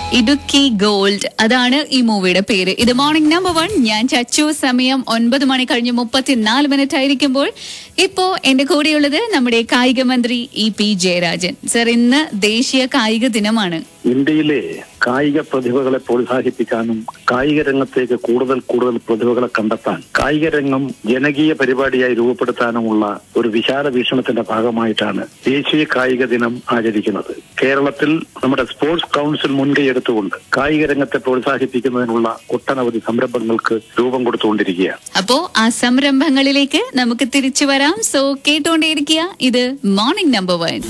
Idukki gold അതാണ് ഈ മൂവിയുടെ പേര് ഇത് മോർണിംഗ് നമ്പർ വൺ ഞാൻ ചച്ചു സമയം ഒൻപത് മണി കഴിഞ്ഞ് മുപ്പത്തിനാല് മിനിറ്റ് ആയിരിക്കുമ്പോൾ ഇപ്പോ എന്റെ കൂടെയുള്ളത് നമ്മുടെ കായിക മന്ത്രി ഇ പി ജയരാജൻ സർ ഇന്ന് ദേശീയ കായിക ദിനമാണ് ഇന്ത്യയിലെ കായിക പ്രതിഭകളെ പ്രോത്സാഹിപ്പിക്കാനും കായിക രംഗത്തേക്ക് കൂടുതൽ കൂടുതൽ പ്രതിഭകളെ കണ്ടെത്താൻ കായിക രംഗം ജനകീയ പരിപാടിയായി രൂപപ്പെടുത്താനുമുള്ള ഒരു വിശാല വീക്ഷണത്തിന്റെ ഭാഗമായിട്ടാണ് ദേശീയ കായിക ദിനം ആചരിക്കുന്നത് കേരളത്തിൽ നമ്മുടെ സ്പോർട്സ് കൗൺസിൽ മുൻകൈ എടുത്തുകൊണ്ട് കായിക രംഗത്തെ പ്രോത്സാഹിപ്പിക്കുന്നതിനുള്ള ഒട്ടനവധി സംരംഭങ്ങൾക്ക് രൂപം കൊടുത്തുകൊണ്ടിരിക്കുകയാണ് അപ്പോ ആ സംരംഭങ്ങളിലേക്ക് നമുക്ക് തിരിച്ചു വരാം സോ കേട്ടോണ്ടേയിരിക്കുക ഇത് മോർണിംഗ് നമ്പർ വൺ